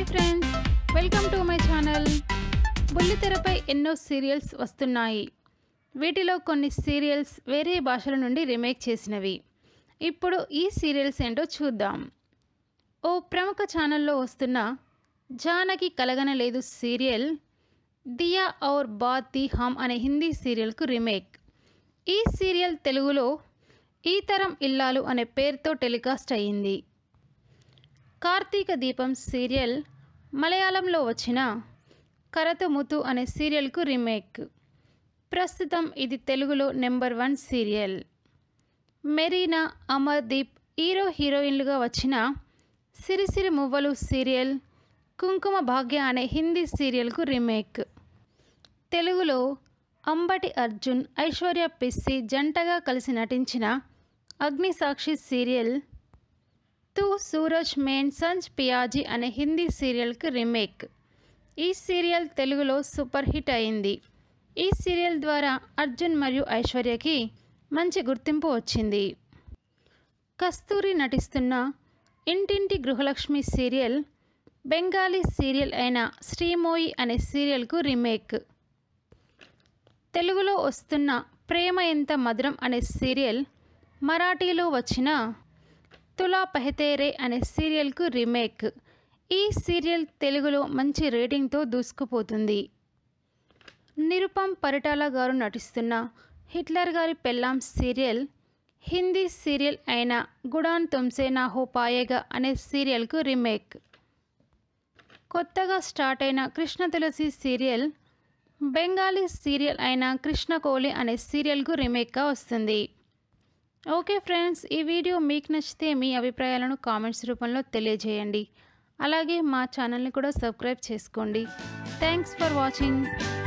hi friends welcome to my channel బుల్లితెరపై ఎన్నో serials వస్తున్నాయి వీటిలో కొన్ని సీరియల్స్ వేరే భాషల నుండి రీమేక్ చేసినవి ఇప్పుడు ఈ సీరియల్స్ ఏంటో చూద్దాం ఓ ప్రముఖ ఛానల్లో వస్తున్న జానకి కలగనలేదు సీరియల్ దియా ఔర్ బాత్ ది హమ్ అనే హిందీ సీరియల్కు రీమేక్ ఈ సీరియల్ తెలుగులో ఈ తరం ఇల్లాలు అనే పేరుతో టెలికాస్ట్ అయ్యింది కార్తీక దీపం సీరియల్ మలయాళంలో వచ్చిన కరతముతు అనే సీరియల్కు రీమేక్ ప్రస్తుతం ఇది తెలుగులో number one serial Merina Amardeep hero హీరోయిన్లుగా వచ్చిన సిరిసిరి మువ్వలు సీరియల్ కుంకుమ భాగ్య అనే హిందీ సీరియల్కు రీమేక్ తెలుగులో అంబటి అర్జున్ ఐశ్వర్య పిస్సి జంటగా కలిసి నటించిన అగ్నిసాక్షి సీరియల్ తూ సూరజ్ మేన్ సంజ్ పియాజీ అనే హిందీ సీరియల్కి రీమేక్ ఈ సీరియల్ తెలుగులో సూపర్ హిట్ అయింది ఈ సీరియల్ ద్వారా అర్జున్ మరియు ఐశ్వర్యకి మంచి గుర్తింపు వచ్చింది కస్తూరి నటిస్తున్న ఇంటింటి గృహలక్ష్మి సీరియల్ బెంగాలీ సీరియల్ అయిన శ్రీమోయి అనే సీరియల్కు రీమేక్ తెలుగులో వస్తున్న ప్రేమ ఎంత మధురం అనే సీరియల్ మరాఠీలో వచ్చిన తులా పెహతేరే అనే సీరియల్కు రీమేక్ ఈ సీరియల్ తెలుగులో మంచి రేటింగ్తో దూసుకుపోతుంది నిరుపం పరిటాల గారు నటిస్తున్న హిట్లర్ గారి పెళ్ళాం సీరియల్ హిందీ సీరియల్ అయిన గుడాన్ తుమ్సే నా హో పాయేగా అనే సీరియల్కు రీమేక్ కొత్తగా స్టార్ట్ అయిన కృష్ణ తులసి సీరియల్ బెంగాలీ సీరియల్ అయిన కృష్ణకోలి అనే సీరియల్కు రీమేక్గా వస్తుంది ఓకే ఫ్రెండ్స్ ఈ వీడియో మీకు నచ్చితే మీ అభిప్రాయాలను కామెంట్స్ రూపంలో తెలియజేయండి అలాగే మా ఛానల్ని కూడా సబ్స్క్రైబ్ చేసుకోండి థ్యాంక్స్ ఫర్ వాచింగ్